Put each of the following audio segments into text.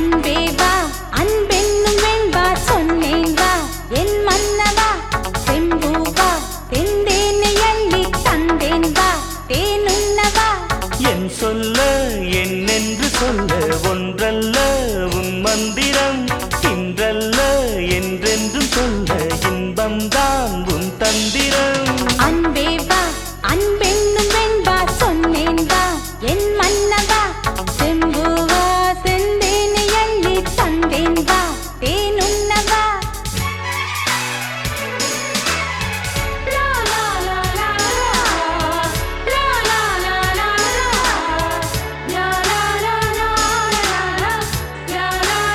அன்பே வா அன்பென்னும் வெண்பா சொன்னேன் வா என் மன்னவா செம்பூவா தெந்தேனை அள்ளி தந்தேன் வா தேனுண்ணவா என் சொல்ல என்னென்று சொல்ல ஒன்றல்ல உன் மந்திரம் இன்றல்ல என்றென்றும் சொல்ல இன்பம்தான் உன் தந்திரம் அன்பே வா அன்பென்னும் வெண்பா சொன்னேன் வா என் மன்னவா செம்பூவா செந்தேனை அள்ளி தந்தேன் வா தேனுண்ணவா லா லா லா லா லா லா லா லா லா லா லா லா லா லா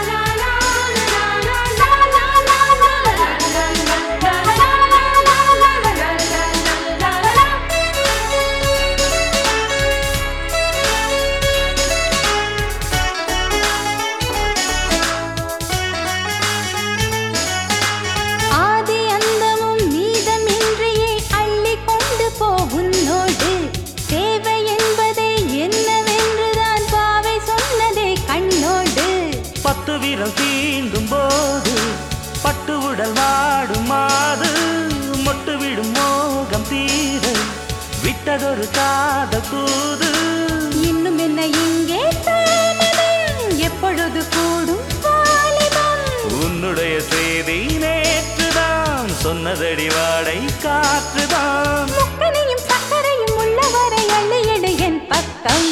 ஆதி அந்தமும் மீதமின்றியே அள்ளி கொண்டு போ உன்னோடு தேவை என்பதை என்னவென்றுதான் பாவை சொன்னதே கண்ணோடு பத்து வீரல் தீண்டும் போது பட்டு உடல் வாடும் மாது மொட்டு விடும் மோகம் தீர விட்டதொரு காத கூது இன்னும் என்ன இங்கே தாமதம் எப்பொழுது கூடும் வாலிபம் உன்னுடைய செய்தி நேற்றுதான் சொன்னதடி வாடை காற்றுதான் முக்கனையும் சக்கரையும் உள்ளவரை அள்ளியடு என் பக்கம்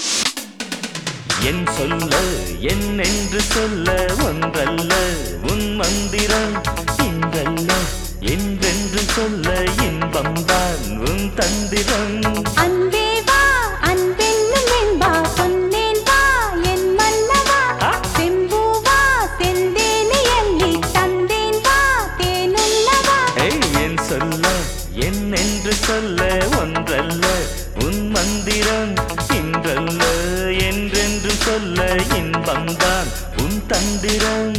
என் சொல்ல என் என்று சொல்ல ஒன்றல்ல உன் மந்திரம் இன்றல்ல என்றென்று சொல்ல இன்பம்தான் உன் தந்திரம் அன்பே வா அன்பென்னும் வெண்பா சொன்னேன் வா என் மன்னவா ஆ? செம்பூவா செந்தேனை அள்ளி தந்தேன் வா தேனுள்ளவா ஏய், என் சொல்ல என் என்று சொல்ல ஒன்றல்ல உன் மந்திரம் இன்றல்ல என்றென்று சொல்ல இன்பம்தான் உன் தந்திரம்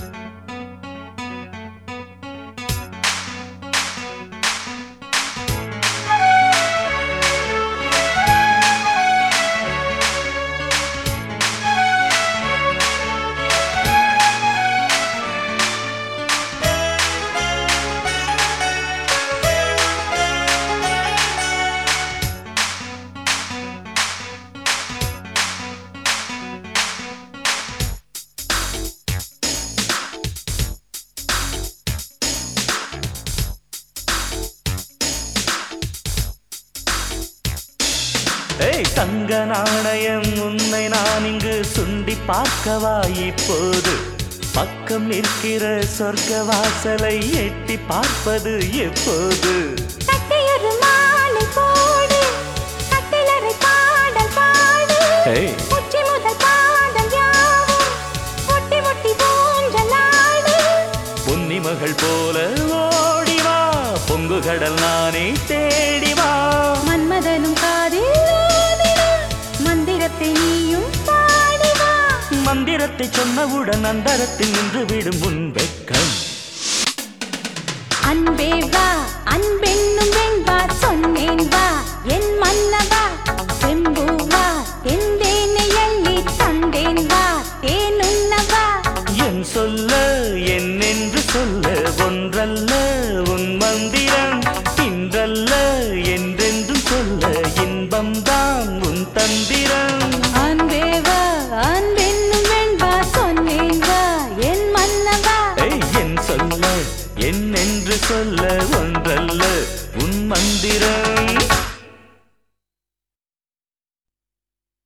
ஏய் தங்க நாணயம் உன்னை நான் இங்கு சுண்டி பார்க்கவா இப்போது பக்கம் நிற்கிற சொர்க்க வாசலை எட்டி பார்ப்பது எப்போது கட்டியொரு மாலை போடு கட்டிலறை பாடல் பாடு ஏய். உச்சி முதல் பாதம் யாவும் ஒட்டி ஒட்டி ஊஞ்சலாடு பொன்னி மகள் போல ஓடிவா பொங்கு கடல் நானே தேடிவா மன்மதனும் காதில் ஓதினா மந்திரத்தை நீயும் பாடிவா மந்திரத்தை சொன்னவுடன் அந்தரத்தில் நின்று விடும் உன் வெட்கம் அன்பே வா அன்பென்னும் வெண்பா சொன்னேன் வா என் மன்னவா செம்பூவா தெந்தேனை அள்ளி தந்தேன் வா தேனுண்ணவா என் சொல்ல என்னென்று சொல்ல ஒன்றல்ல